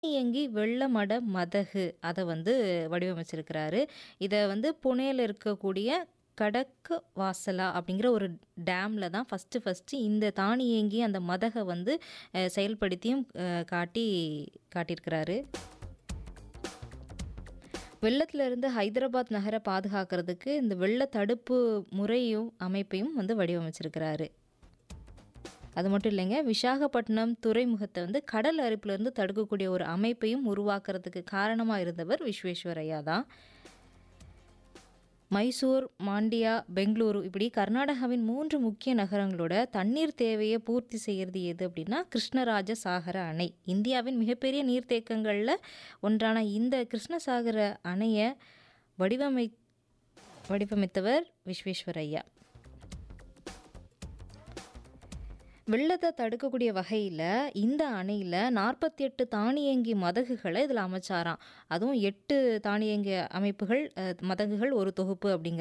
தானியங்கி வெள்ளமட மதகு அத வந்து வடிவமைச்சிருக்கிறாரு. இத வந்து புனேல இருக்கக்கூடிய கடக்கு வாசலா அப்படிங்கிற ஒரு டேம்ல தான் ஃபர்ஸ்ட்டு ஃபர்ஸ்ட்டு இந்த தானியங்கி அந்த மதக வந்து அ செயல்படுத்தியும் அ காட்டி காட்டியிருக்கிறாரு. வெள்ளத்துல இருந்து ஹைதராபாத் நகர பாதுகாக்கிறதுக்கு இந்த வெள்ள தடுப்பு முறையும், அமைப்பையும் வந்து வடிவமைச்சிருக்கிறாரு. அது மட்டும் இல்லைங்க, விசாகப்பட்டினம் துறைமுகத்த வந்து கடல் அரிப்புலேருந்து தடுக்கக்கூடிய ஒரு அமைப்பையும் உருவாக்குறதுக்கு காரணமா இருந்தவர் விஸ்வேஸ்வரய்யா தான். மைசூர், மாண்டியா, பெங்களூரு இப்படி கர்நாடகாவின் 3 முக்கிய நகரங்களோட தண்ணீர் தேவைய பூர்த்தி செய்றது எது அப்படின்னா, கிருஷ்ணராஜ சாகர அணை. இந்தியாவின் மிகப்பெரிய நீர்த்தேக்கங்கள்ல ஒன்றான இந்த கிருஷ்ணசாகர அணைய வடிவமை வடிவமைத்தவர் விஸ்வேஸ்வரய்யா. வெள்ளத்த தடுக்கக்கூடிய வகையில இந்த அணையில 48 தானியங்கி மதகுகள இதுல அமைச்சாராம். அதுவும் 8 தானியங்கி அமைப்புகள், அ மதகுகள் ஒரு தொகுப்பு அப்படிங்கிற